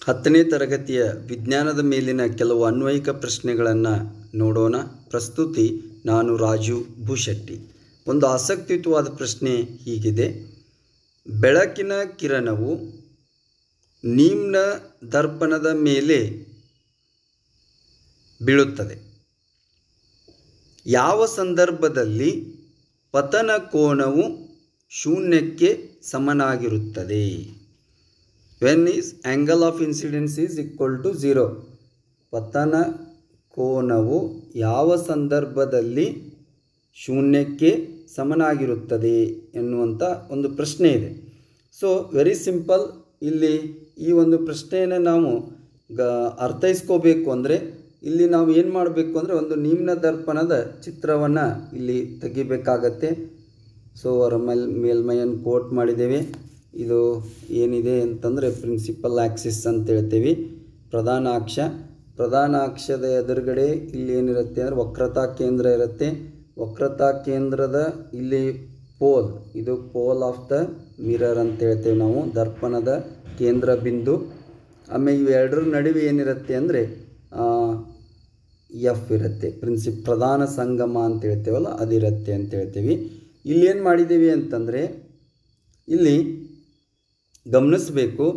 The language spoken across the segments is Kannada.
ಹತ್ತನೇ ತರಗತಿಯ ವಿಜ್ಞಾನದ ಮೇಲಿನ ಕೆಲವು ಅನ್ವಯಿಕ ಪ್ರಶ್ನೆಗಳನ್ನು ನೋಡೋಣ ಪ್ರಸ್ತುತಿ ನಾನು ರಾಜು ಭೂಶೆಟ್ಟಿ ಒಂದು ಆಸಕ್ತಿಯುತವಾದ ಪ್ರಶ್ನೆ ಹೀಗಿದೆ ಬೆಳಕಿನ ಕಿರಣವು ನಿಮ್ನ ದರ್ಪಣದ ಮೇಲೆ ಬೀಳುತ್ತದೆ ಯಾವ ಸಂದರ್ಭದಲ್ಲಿ ಪತನ ಕೋನವು ಶೂನ್ಯಕ್ಕೆ ಸಮನಾಗಿರುತ್ತದೆ when is angle of incidence is equal to zero ಪತನ ಕೋನವು ಯಾವ ಸಂದರ್ಭದಲ್ಲಿ ಶೂನ್ಯಕ್ಕೆ ಸಮನಾಗಿರುತ್ತದೆ ಎನ್ನುವಂಥ ಒಂದು ಪ್ರಶ್ನೆ ಇದೆ ಸೊ ವೆರಿ ಸಿಂಪಲ್ ಇಲ್ಲಿ ಈ ಒಂದು ಪ್ರಶ್ನೆಯನ್ನು ನಾವು ಗ ಅರ್ಥೈಸ್ಕೋಬೇಕು ಅಂದರೆ ಇಲ್ಲಿ ನಾವು ಏನು ಮಾಡಬೇಕು ಅಂದರೆ ಒಂದು ನಿಮ್ನ ದರ್ಪಣದ ಚಿತ್ರವನ್ನು ಇಲ್ಲಿ ತೆಗಿಬೇಕಾಗತ್ತೆ ಸೊ ಅವರ ಮೇಲ್ ಮೇಲ್ಮೈಯನ್ನು ಕೋಟ್ ಮಾಡಿದ್ದೇವೆ ಇದು ಏನಿದೆ ಅಂತಂದರೆ ಪ್ರಿನ್ಸಿಪಲ್ ಆಕ್ಸಿಸ್ ಅಂತ ಹೇಳ್ತೀವಿ ಪ್ರಧಾನ ಅಕ್ಷ ಪ್ರಧಾನ ಅಕ್ಷದ ಎದುರುಗಡೆ ಇಲ್ಲಿ ಏನಿರುತ್ತೆ ಅಂದರೆ ವಕ್ರತಾ ಕೇಂದ್ರ ಇರುತ್ತೆ ವಕ್ರತಾ ಕೇಂದ್ರದ ಇಲ್ಲಿ ಪೋಲ್ ಇದು ಪೋಲ್ ಆಫ್ ದ ಮಿರರ್ ಅಂತ ಹೇಳ್ತೇವೆ ನಾವು ದರ್ಪಣದ ಕೇಂದ್ರ ಬಿಂದು ಆಮೇಲೆ ಇವೆರಡರ ನಡುವೆ ಏನಿರುತ್ತೆ ಅಂದರೆ ಎಫ್ ಇರುತ್ತೆ ಪ್ರಿನ್ಸಿಪ್ ಪ್ರಧಾನ ಸಂಗಮ ಅಂತ ಹೇಳ್ತೇವಲ್ಲ ಅದಿರುತ್ತೆ ಅಂತ ಹೇಳ್ತೀವಿ ಇಲ್ಲಿ ಏನು ಮಾಡಿದ್ದೀವಿ ಅಂತಂದರೆ ಇಲ್ಲಿ ಗಮನಿಸಬೇಕು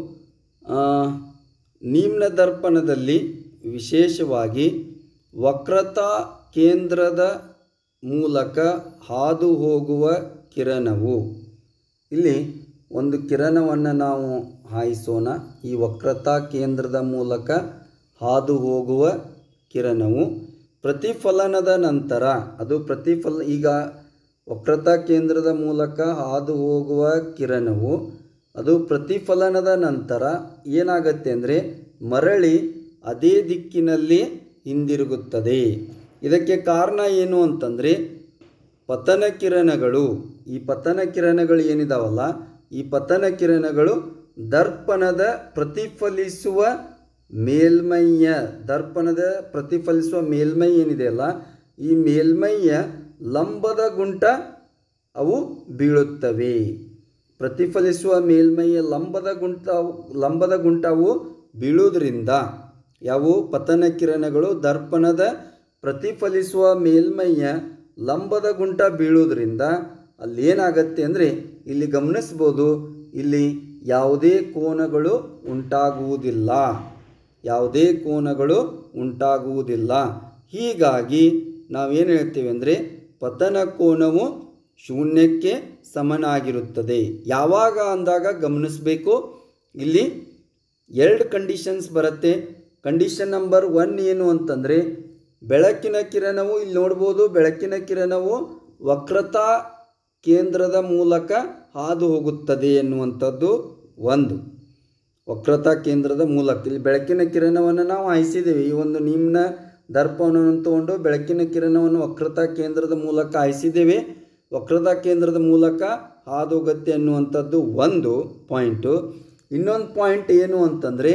ನಿಮ್ನ ದರ್ಪಣದಲ್ಲಿ ವಿಶೇಷವಾಗಿ ವಕ್ರತಾ ಕೇಂದ್ರದ ಮೂಲಕ ಹಾದು ಹೋಗುವ ಕಿರಣವು ಇಲ್ಲಿ ಒಂದು ಕಿರಣವನ್ನು ನಾವು ಹಾಯಿಸೋಣ ಈ ವಕ್ರತಾ ಕೇಂದ್ರದ ಮೂಲಕ ಹಾದು ಹೋಗುವ ಕಿರಣವು ಪ್ರತಿಫಲನದ ನಂತರ ಅದು ಪ್ರತಿಫಲ ಈಗ ವಕ್ರತಾ ಕೇಂದ್ರದ ಮೂಲಕ ಹಾದು ಹೋಗುವ ಕಿರಣವು ಅದು ಪ್ರತಿಫಲನದ ನಂತರ ಏನಾಗತ್ತೆ ಅಂದರೆ ಮರಳಿ ಅದೇ ದಿಕ್ಕಿನಲ್ಲಿ ಹಿಂದಿರುಗುತ್ತದೆ ಇದಕ್ಕೆ ಕಾರಣ ಏನು ಅಂತಂದರೆ ಪತನ ಕಿರಣಗಳು ಈ ಪತನ ಕಿರಣಗಳು ಏನಿದಾವಲ್ಲ ಈ ಪತನ ಕಿರಣಗಳು ದರ್ಪಣದ ಪ್ರತಿಫಲಿಸುವ ಮೇಲ್ಮೈಯ ದರ್ಪಣದ ಪ್ರತಿಫಲಿಸುವ ಮೇಲ್ಮೈ ಏನಿದೆಯಲ್ಲ ಈ ಮೇಲ್ಮೈಯ ಲಂಬದ ಗುಂಟ ಅವು ಬೀಳುತ್ತವೆ ಪ್ರತಿಫಲಿಸುವ ಮೇಲ್ಮೈಯ ಲಂಬದ ಗುಂಟ ಲಂಬದ ಗುಂಟವು ಬೀಳುವುದರಿಂದ ಯಾವುವು ಪತನ ಕಿರಣಗಳು ದರ್ಪಣದ ಪ್ರತಿಫಲಿಸುವ ಮೇಲ್ಮೈಯ ಲಂಬದ ಗುಂಟ ಬೀಳುವುದರಿಂದ ಅಲ್ಲಿ ಏನಾಗತ್ತೆ ಅಂದರೆ ಇಲ್ಲಿ ಗಮನಿಸ್ಬೋದು ಇಲ್ಲಿ ಯಾವುದೇ ಕೋನಗಳು ಉಂಟಾಗುವುದಿಲ್ಲ ಯಾವುದೇ ಕೋನಗಳು ಉಂಟಾಗುವುದಿಲ್ಲ ಹೀಗಾಗಿ ನಾವೇನು ಹೇಳ್ತೀವಿ ಅಂದರೆ ಪತನ ಕೋನವು ಶೂನ್ಯಕ್ಕೆ ಸಮನಾಗಿರುತ್ತದೆ ಯಾವಾಗ ಅಂದಾಗ ಗಮನಿಸಬೇಕು ಇಲ್ಲಿ ಎರಡು ಕಂಡೀಷನ್ಸ್ ಬರುತ್ತೆ ಕಂಡೀಷನ್ ನಂಬರ್ ಒನ್ ಏನು ಅಂತಂದರೆ ಬೆಳಕಿನ ಕಿರಣವು ಇಲ್ಲಿ ನೋಡ್ಬೋದು ಬೆಳಕಿನ ಕಿರಣವು ವಕ್ರತಾ ಕೇಂದ್ರದ ಮೂಲಕ ಹಾದು ಹೋಗುತ್ತದೆ ಎನ್ನುವಂಥದ್ದು ಒಂದು ವಕ್ರತಾ ಕೇಂದ್ರದ ಮೂಲಕ ಇಲ್ಲಿ ಬೆಳಕಿನ ಕಿರಣವನ್ನು ನಾವು ಹಾಯಿಸಿದ್ದೇವೆ ಈ ಒಂದು ನಿಮ್ನ ದರ್ಪಣವನ್ನು ತಗೊಂಡು ಬೆಳಕಿನ ಕಿರಣವನ್ನು ವಕ್ರತಾ ಕೇಂದ್ರದ ಮೂಲಕ ಹಾಯಿಸಿದ್ದೇವೆ ವಕ್ರತಾ ಕೇಂದ್ರದ ಮೂಲಕ ಹಾದೋಗತ್ತೆ ಅನ್ನುವಂಥದ್ದು ಒಂದು ಪಾಯಿಂಟು ಇನ್ನೊಂದು ಪಾಯಿಂಟ್ ಏನು ಅಂತಂದರೆ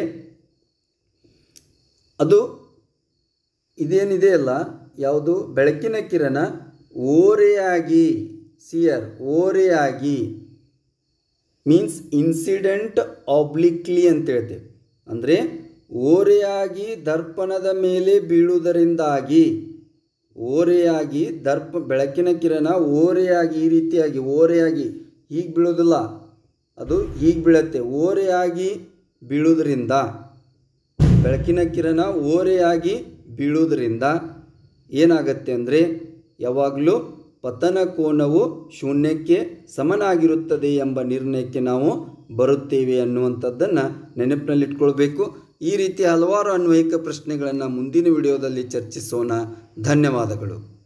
ಅದು ಇದೇನಿದೆ ಅಲ್ಲ ಯಾವುದು ಬೆಳಕಿನ ಕಿರಣ ಓರೆಯಾಗಿ ಸಿಯರ್ ಓರೆಯಾಗಿ ಮೀನ್ಸ್ ಇನ್ಸಿಡೆಂಟ್ ಆಬ್ಲಿಕ್ಲಿ ಅಂತ ಹೇಳ್ತೇವೆ ಅಂದರೆ ಓರೆಯಾಗಿ ದರ್ಪಣದ ಮೇಲೆ ಬೀಳುವುದರಿಂದಾಗಿ ಓರೆಯಾಗಿ ದರ್ಪ ಬೆಳಕಿನ ಕಿರಣ ಓರೆಯಾಗಿ ಈ ರೀತಿಯಾಗಿ ಓರೆಯಾಗಿ ಹೀಗೆ ಬೀಳೋದಿಲ್ಲ ಅದು ಹೀಗೆ ಬೀಳುತ್ತೆ ಓರೆಯಾಗಿ ಬೀಳುವುದರಿಂದ ಬೆಳಕಿನ ಕಿರಣ ಓರೆಯಾಗಿ ಬೀಳುವುದರಿಂದ ಏನಾಗತ್ತೆ ಅಂದರೆ ಯಾವಾಗಲೂ ಪತನ ಕೋನವು ಶೂನ್ಯಕ್ಕೆ ಸಮನಾಗಿರುತ್ತದೆ ಎಂಬ ನಿರ್ಣಯಕ್ಕೆ ನಾವು ಬರುತ್ತೇವೆ ಅನ್ನುವಂಥದ್ದನ್ನು ನೆನಪಿನಲ್ಲಿಟ್ಕೊಳ್ಬೇಕು ಈ ರೀತಿ ಹಲವಾರು ಅನ್ವಯಿಕ ಪ್ರಶ್ನೆಗಳನ್ನು ಮುಂದಿನ ವಿಡಿಯೋದಲ್ಲಿ ಚರ್ಚಿಸೋಣ ಧನ್ಯವಾದಗಳು